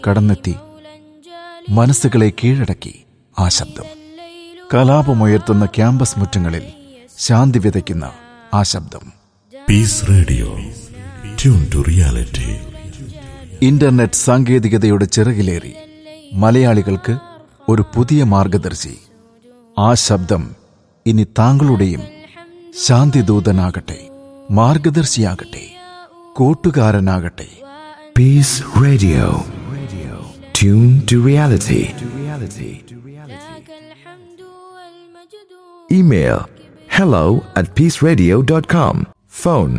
കടന്നെത്തി മനസ്സുകളെ കീഴടക്കി ആ ശബ്ദം കലാപമുയർത്തുന്ന ക്യാമ്പസ് മുറ്റങ്ങളിൽ ശാന്തി വിതയ്ക്കുന്ന ആ ശബ്ദം peace radio tune to reality internet സാങ്കേതികതയുടെ ചിറകിലേറി മലയാളികൾക്ക് ഒരു പുതിയ മാർഗദർശി ആ ശബ്ദം ഇനി താങ്കളുടെയും ശാന്തിദൂതനാകട്ടെ മാർഗദർശിയാകട്ടെ കൂട്ടുകാരനാകട്ടെ Peace Radio. Tune to reality. Email hello at peaceradio.com. Phone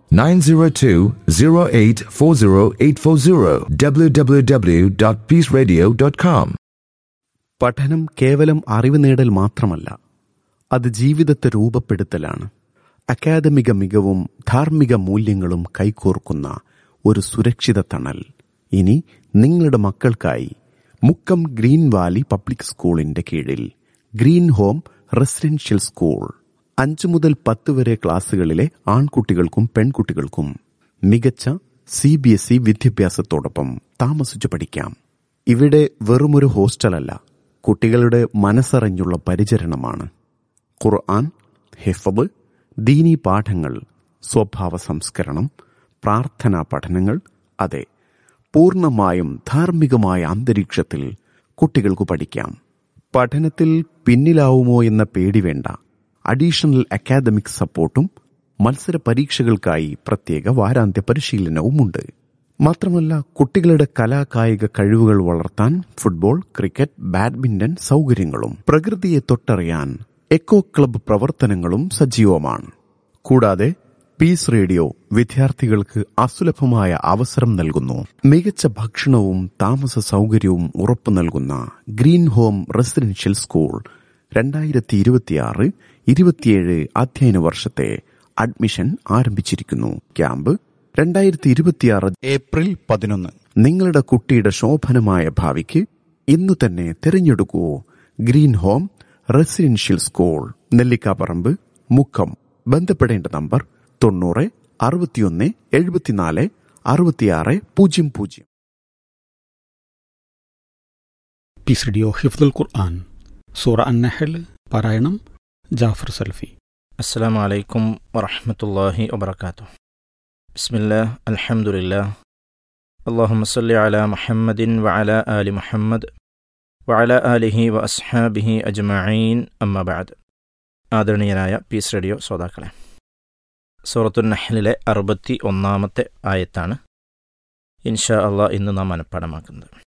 902-0840840 www.peaceradio.com. പഠനം കേവലം അറിവ് നേടൽ മാത്രമല്ല അത് ജീവിതത്തെ രൂപപ്പെടുത്തലാണ് അക്കാദമിക മികവും ധാർമ്മിക മൂല്യങ്ങളും കൈകോർക്കുന്ന ഒരു സുരക്ഷിത തണൽ ഇനി നിങ്ങളുടെ മക്കൾക്കായി മുക്കം ഗ്രീൻ വാലി പബ്ലിക് സ്കൂളിന്റെ കീഴിൽ ഗ്രീൻ ഹോം റെസിഡൻഷ്യൽ സ്കൂൾ അഞ്ചു മുതൽ പത്ത് വരെ ക്ലാസ്സുകളിലെ ആൺകുട്ടികൾക്കും പെൺകുട്ടികൾക്കും മികച്ച സി ബി എസ് ഇ വിദ്യാഭ്യാസത്തോടൊപ്പം താമസിച്ചു പഠിക്കാം ഇവിടെ വെറുമൊരു ഹോസ്റ്റലല്ല കുട്ടികളുടെ മനസ്സറിഞ്ഞുള്ള പരിചരണമാണ് ഖുർആൻ ഹിഫബ് ദീനി പാഠങ്ങൾ സ്വഭാവ സംസ്കരണം പ്രാർത്ഥനാ പഠനങ്ങൾ അതെ പൂർണ്ണമായും ധാർമ്മികമായ അന്തരീക്ഷത്തിൽ കുട്ടികൾക്ക് പഠിക്കാം പഠനത്തിൽ പിന്നിലാവുമോ എന്ന പേടി വേണ്ട അഡീഷണൽ അക്കാദമിക് സപ്പോർട്ടും മത്സര പരീക്ഷകൾക്കായി പ്രത്യേക വാരാന്ത്യ പരിശീലനവുമുണ്ട് മാത്രമല്ല കുട്ടികളുടെ കലാകായിക കഴിവുകൾ വളർത്താൻ ഫുട്ബോൾ ക്രിക്കറ്റ് ബാഡ്മിന്റൺ സൗകര്യങ്ങളും പ്രകൃതിയെ തൊട്ടറിയാൻ എക്കോ ക്ലബ്ബ് പ്രവർത്തനങ്ങളും സജീവമാണ് കൂടാതെ പീസ് റേഡിയോ വിദ്യാർത്ഥികൾക്ക് അസുലഭമായ അവസരം നൽകുന്നു മികച്ച ഭക്ഷണവും താമസ സൗകര്യവും ഉറപ്പു നൽകുന്ന ഗ്രീൻ ഹോം റെസിഡൻഷ്യൽ സ്കൂൾ രണ്ടായിരത്തി ഇരുപത്തിയാറ് ഇരുപത്തിയേഴ് അധ്യയന വർഷത്തെ അഡ്മിഷൻ ആരംഭിച്ചിരിക്കുന്നു ക്യാമ്പ് രണ്ടായിരത്തി ഇരുപത്തിയാറ് ഏപ്രിൽ പതിനൊന്ന് നിങ്ങളുടെ കുട്ടിയുടെ ശോഭനമായ ഭാവിക്ക് ഇന്നു തന്നെ തിരഞ്ഞെടുക്കൂ green home residential school Nellikkaparamba Mukkam ബന്ധപ്പെടേണ്ട നമ്പർ തൊണ്ണൂറ് അറുപത്തിയൊന്ന് എഴുപത്തിനാല് അറുപത്തിയാറ് പൂജ്യം പൂജ്യം പീസ് റേഡിയോ ഹിഫ്ദുൽ ഖുർആൻ സൂറ അന്നഹൽ പാരായണം ജാഫർ സൽഫി السلام عليكم ورحمة الله وبركاته بسم الله الحمد لله اللهم صل على محمد وعلى آل محمد وعلى آله وأصحابه أجمعين أما بعد ആദരണീയനായ പീസ് റേഡിയോ ശ്രോതാക്കളെ സൂറത്തുൽ നഹ്ലിലെ അറുപത്തി ഒന്നാമത്തെ ആയത്താണ് ഇൻഷാ അള്ളാഹ് ഇന്ന് നാം മനഃപ്പാടമാക്കുന്നത്